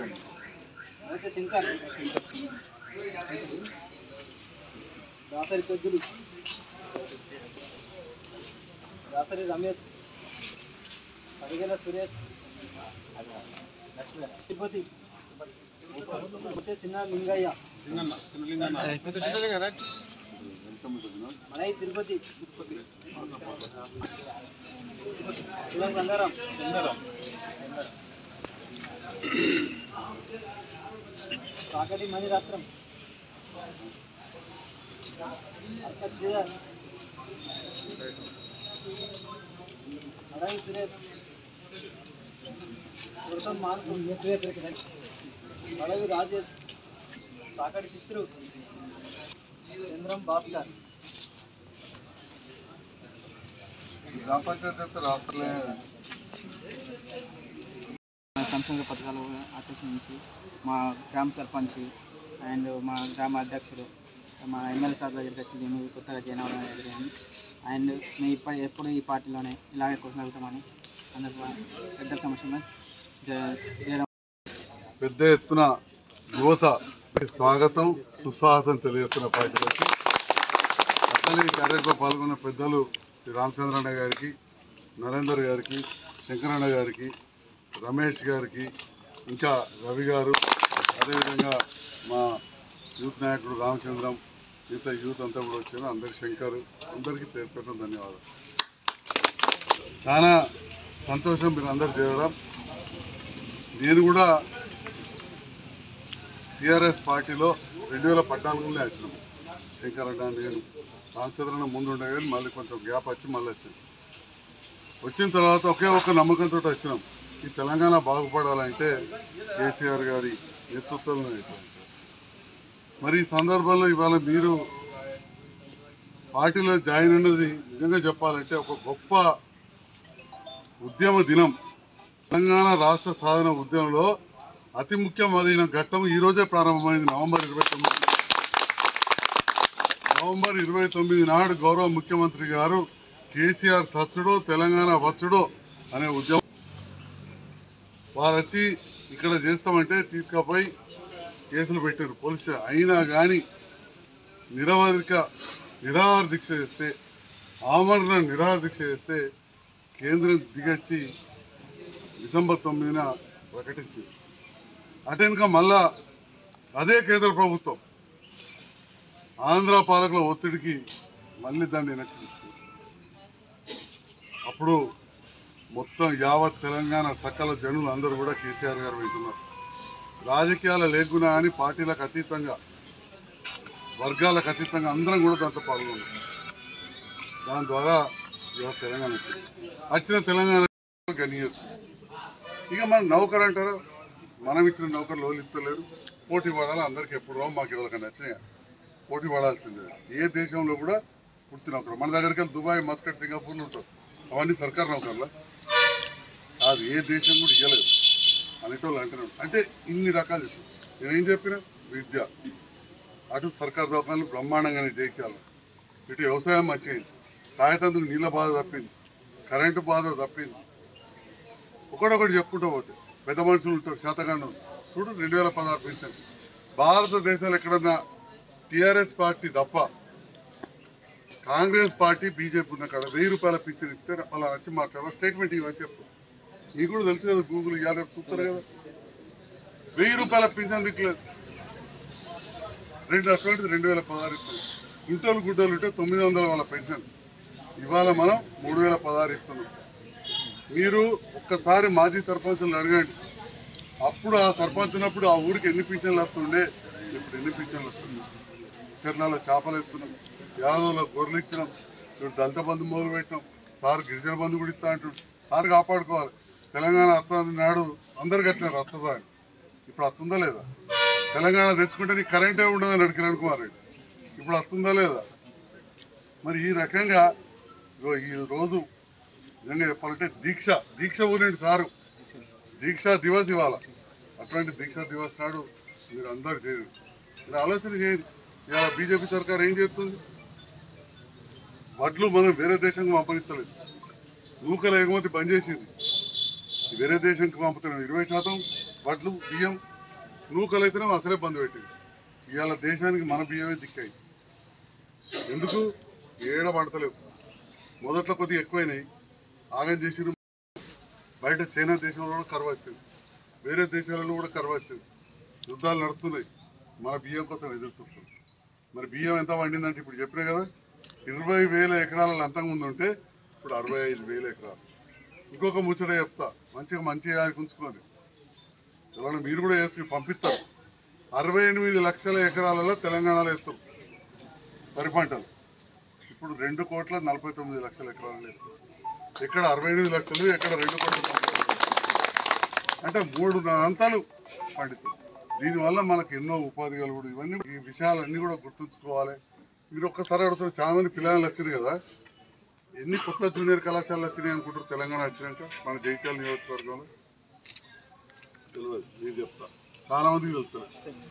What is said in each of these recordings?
అయితే శంకర్ దాసరి పెద్దలు దాసరి రమేష్ అడిగేల సురేష్ తిరుపతి చిన్న లింగయ్య మనై తిరుపతి కులం రంగారాం కాకటి మణిరత్నం అక్క శ్రీధర్ అడవి సురేష్ పురుషం మాన్సు అడవి రాజేష్ సాకటి చిత్రు చంద్రం భాస్కర్ గ్రామ పంచాయతీ రాష్ట్రంలో సంక్షేమ పథకాలు ఆకర్షించి మా గ్రామ సర్పంచ్ అండ్ మా గ్రామ అధ్యక్షుడు మా ఎమ్మెల్యే సార్ దగ్గరికి వచ్చి మేము కొత్తగా జాయిన్ అవ్వడం జరిగింది అండ్ మేము ఇప్పటి ఎప్పుడు ఈ పార్టీలోనే ఇలాగే కొనసాగుతామని అందరికీ పెద్ద సమస్యలో జయరాం పెద్ద ఎత్తున యువత స్వాగతం సుస్వాగతం తెలియజేస్తున్న పార్టీలకి అట్లనే ఈ కార్యక్రమంలో పాల్గొన్న పెద్దలు శ్రీ రామచంద్రన్న గారికి నరేందర్ గారికి శంకరన్న గారికి రమేష్ గారికి ఇంకా రవి గారు అదేవిధంగా మా యూత్ నాయకుడు రామచంద్రం మిగతా యూత్ అంతా కూడా వచ్చారు అందరికి శంకర్ అందరికీ పేరు పేరు ధన్యవాదాలు చాలా సంతోషం మీరు అందరు చేరడం నేను కూడా టీఆర్ఎస్ పార్టీలో రెండు వేల పద్నాలుగులోనే వచ్చినాము శంకర్ అన్న నేను రామచంద్రన్న ముందు ఉండే కానీ మళ్ళీ కొంచెం గ్యాప్ వచ్చి మళ్ళీ వచ్చాను వచ్చిన తర్వాత ఒకే ఒక్క నమ్మకంతో వచ్చినాం ఈ తెలంగాణ బాగుపడాలంటే కేసీఆర్ గారి నేతృత్వంలో అవుతుంది మరి ఈ సందర్భంలో ఇవాళ మీరు పార్టీలో జాయిన్ ఉన్నది నిజంగా చెప్పాలంటే ఒక గొప్ప ఉద్యమ దినం తెలంగాణ రాష్ట్ర సాధన ఉద్యమంలో అతి ముఖ్యమైన ఘట్టం ఈ రోజే ప్రారంభమైంది నవంబర్ ఇరవై తొమ్మిది నవంబర్ ఇరవై తొమ్మిది నాడు గౌరవ ముఖ్యమంత్రి గారు కేసీఆర్ సచ్చుడో తెలంగాణ వచ్చుడో అనే ఉద్యమం వారు వచ్చి ఇక్కడ చేస్తామంటే తీసుకుపోయి కేసులు పెట్టారు పోలీసు అయినా కానీ నిరవధిక నిరాహార దీక్ష చేస్తే ఆమరణ నిరాహార దీక్ష చేస్తే కేంద్రం దిగొచ్చి డిసెంబర్ తొమ్మిదిన ప్రకటించింది అటెనక మళ్ళా అదే కేంద్ర ప్రభుత్వం ఆంధ్ర పాలకుల ఒత్తిడికి మళ్ళీ దాన్ని వెనక్కి తీసుకుంది అప్పుడు మొత్తం యావత్ తెలంగాణ సకల జనులు అందరూ కూడా కేసీఆర్ గారు వింటున్నారు రాజకీయాల లేకున్నా అని పార్టీలకు అతీతంగా వర్గాలకు అతీతంగా అందరం కూడా దాంట్లో పాల్గొన్నాం దాని ద్వారా ఇవాళ తెలంగాణ వచ్చింది వచ్చిన తెలంగాణ గనియదు ఇక మన నౌకర్ అంటారు మనం ఇచ్చిన నౌకర్లు వాళ్ళు ఇస్తలేరు పోటీ పడాలి అందరికి ఎప్పుడో మాకు ఎవరికైనా నచ్చినాయి పోటీ పడాల్సిందే ఏ దేశంలో కూడా పూర్తి నౌకరు మన దగ్గరికి వెళ్ళి దుబాయ్ మస్కట్ సింగపూర్లు ఉంటారు అవన్నీ సర్కార్ నౌకర్లా అది ఏ దేశం కూడా ఇవ్వలేదు అనేటోళ్ళు అంటున్నాడు అంటే ఇన్ని రకాలు చెప్పారు నేనేం చెప్పిన విద్య అటు సర్కార్ దవాఖానలు బ్రహ్మాండంగానే జయించాలి ఇటు వ్యవసాయం మంచిగా తాగేతందుకు నీళ్ళ బాధ తప్పింది కరెంటు బాధ తప్పింది ఒకటొకటి చెప్పుకుంటూ పోతే పెద్ద మనుషులు ఉంటారు శాతకాండం చూడు రెండు వేల పదహారు పెన్షన్ భారతదేశంలో ఎక్కడన్నా టీఆర్ఎస్ పార్టీ తప్ప కాంగ్రెస్ పార్టీ బీజేపీ ఉన్న కాడ వెయ్యి రూపాయల పింఛన్ ఇస్తే అలా వచ్చి మాట్లాడారు స్టేట్మెంట్ ఇవ్వని చెప్పు మీకు కూడా తెలుసు కదా గూగుల్ ఇవాళ రేపు చూస్తారు కదా వెయ్యి రూపాయల పింఛన్ మీకు లేదు రెండు అటువంటిది రెండు వేల పదహారు ఇస్తుంది ఇంటోళ్ళు గుడ్డోళ్ళు ఉంటే తొమ్మిది వందల వాళ్ళ పెన్షన్ ఇవాళ మనం మూడు వేల పదహారు ఇస్తున్నాం మీరు ఒక్కసారి మాజీ సర్పంచులను అడగండి అప్పుడు ఆ సర్పంచ్ ఉన్నప్పుడు ఆ ఊరికి ఎన్ని పింఛన్లు వస్తుండే ఇప్పుడు ఎన్ని పింఛన్లు వస్తుంది చర్లలో చేపలు ఎత్తున్నాం యాదవ్లో గొర్రెలు ఇచ్చినాం ఇప్పుడు దళిత బంధు మొదలు పెట్టినాం సార్ గిరిజన బంధు కూడా ఇస్తా అంటుండు సార్ కాపాడుకోవాలి తెలంగాణ వస్తుంది నాడు అందరు కట్టినారు వస్తుందా అని ఇప్పుడు వస్తుందా లేదా తెలంగాణ తెచ్చుకుంటే నీకు కరెంటే ఉండదని అడిగి కిరణ్ కుమార్ రెడ్డి ఇప్పుడు వస్తుందా లేదా మరి ఈ రకంగా ఇగో ఈ రోజు నిజంగా చెప్పాలంటే దీక్ష దీక్ష ఊరేంటి సారు దీక్షా దివస్ ఇవాళ అటువంటి దీక్షా దివస్ నాడు మీరు అందరు చేయరు మీరు ఆలోచన చేయండి ఇవాళ బీజేపీ సర్కార్ ఏం చేస్తుంది వడ్లు మనం వేరే దేశంకి పంపనిస్తలేదు నూకల ఎగుమతి బంద్ చేసింది వేరే దేశంకి పంపుతున్నాం ఇరవై శాతం వడ్లు బియ్యం నూకలు అయితేనే అసలే బంద్ పెట్టింది ఇవాళ దేశానికి మన బియ్యమే దిక్కాయి ఎందుకు ఏడ పడతలేవు మొదట్లో కొద్దిగా ఎక్కువైనాయి ఆగం చేసిరు బయట చైనా దేశంలో కూడా కరువు వచ్చింది వేరే దేశాలలో కూడా కరువు వచ్చింది యుద్ధాలు నడుస్తున్నాయి మన బియ్యం కోసం ఎదురు చూస్తున్నాం మరి బియ్యం ఎంత వండిందంటే ఇప్పుడు చెప్పినా కదా ఇరవై వేల ఎకరాల అంతకు ముందు ఉంటే ఇప్పుడు అరవై ఐదు వేల ఎకరాలు ఇంకొక ముచ్చట చెప్తా మంచిగా మంచిగా ఉంచుకోండి ఎవరైనా మీరు కూడా వేసుకుని పంపిస్తారు అరవై ఎనిమిది లక్షల ఎకరాలలో తెలంగాణలో ఎత్తాం వరి పంటలు ఇప్పుడు రెండు కోట్ల నలభై తొమ్మిది లక్షల ఎకరాలు ఎత్తాం ఎక్కడ అరవై ఎనిమిది లక్షలు ఎక్కడ రెండు కోట్ల నలభై తొమ్మిది లక్షలు. అంటే మూడు అంతాలు పండుతాయి దీనివల్ల మనకు ఎన్నో ఉపాధి కలుగుడు ఇవన్నీ ఈ విషయాలన్నీ కూడా గుర్తుంచుకోవాలి మీరు ఒక్కసారి అడుగుతారు చాలా మంది పిల్లలు వచ్చినాయి కదా ఎన్ని కొత్త జూనియర్ కళాశాలలు వచ్చినాయి అనుకుంటారు తెలంగాణ వచ్చినాక మన జైత్యాల నియోజకవర్గంలో తెలియదు నేను చెప్తా చాలా మందికి తెలుస్తుంది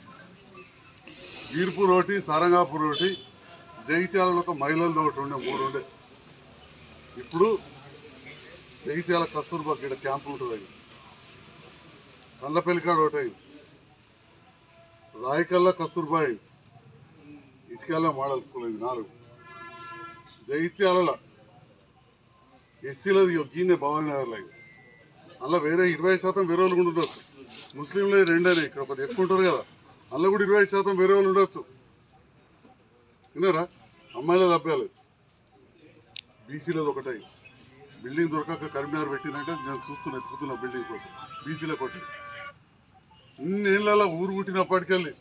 వీర్పూర్ ఒకటి సారంగాపూర్ ఒకటి జైత్యాలలో ఒక మహిళలతో ఒకటి ఉండే మూడు ఉండే ఇప్పుడు జగిత్యాల కస్తూర్బా ఇక్కడ క్యాంప్ ఉంటుంది అది కళ్ళపల్లికాడ ఒకటి అయింది రాయకల్లా కస్తూర్బా అయింది ఇటుకల్లా మోడల్ స్కూల్ అయింది నాలుగు జగిత్యాలలో ఎస్సీలది గీనే భవానీ నగర్లో అయింది అందులో వేరే ఇరవై శాతం వేరే వాళ్ళు కూడా ఉండొచ్చు ముస్లింలు రెండనే ఇక్కడ కొద్దిగా ఎక్కువ ఉంటారు కదా అందులో కూడా ఇరవై శాతం వేరే వాళ్ళు ఉండొచ్చు విన్నారా అమ్మాయిలది అబ్బాయిలు బీసీలది ఒకటే బిల్డింగ్ దొరకక కరీంనగర్ పెట్టినంటే నేను చూస్తున్నా ఎత్తుకుతున్నా బిల్డింగ్ కోసం బీసీలో కొట్టి ఇన్నేళ్ళ ఊరు పుట్టినప్పటికెళ్ళి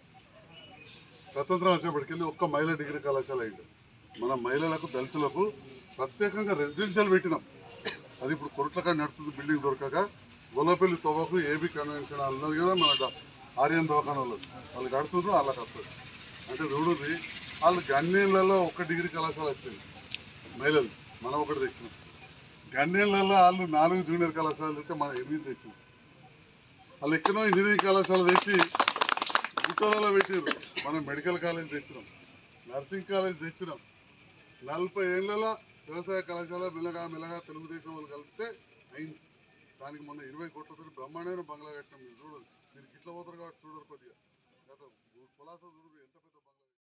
స్వతంత్రం వచ్చేప్పటికెళ్ళి ఒక్క మహిళా డిగ్రీ కళాశాల అయింది మన మహిళలకు దళితులకు ప్రత్యేకంగా రెసిడెన్షియల్ పెట్టినాం అది ఇప్పుడు కొరట్లకాడ నడుస్తుంది బిల్డింగ్ దొరకక గొల్లపల్లి తోబకు ఏబీ కన్వెన్షన్ హాల్ ఉన్నది కదా మన ద- ఆర్యన్ దవాఖానాలో వాళ్ళు కడుతుండ్రు వాళ్ళకి వస్తుంది అంటే చూడండి వాళ్ళు గన్నేళ్లలో ఒక్క డిగ్రీ కళాశాల వచ్చింది మహిళలు మనం ఒకటి తెచ్చినాం గన్నేళ్లలో వాళ్ళు నాలుగు జూనియర్ కళాశాలలు తెస్తే మనం ఎనిమిది తెచ్చినాం వాళ్ళు ఎక్కడో ఇంజనీరింగ్ కళాశాల తెచ్చి గుట్టలలో పెట్టారు మనం మెడికల్ కాలేజ్ తెచ్చినాం నర్సింగ్ కాలేజ్ తెచ్చినాం నలభై ఏళ్ళలో వ్యవసాయ కళాశాల మెల్లగా మెల్లగా తెలుగుదేశం వాళ్ళు కలిపితే అయింది దానికి మొన్న ఇరవై కోట్లతో బ్రహ్మాండమైన బంగ్లా కట్టినాం మీరు చూడరు మీరు గిట్ల పోతారు కాబట్టి చూడరు కొద్దిగా గత పొలాస చూడరు ఎంత పెద్ద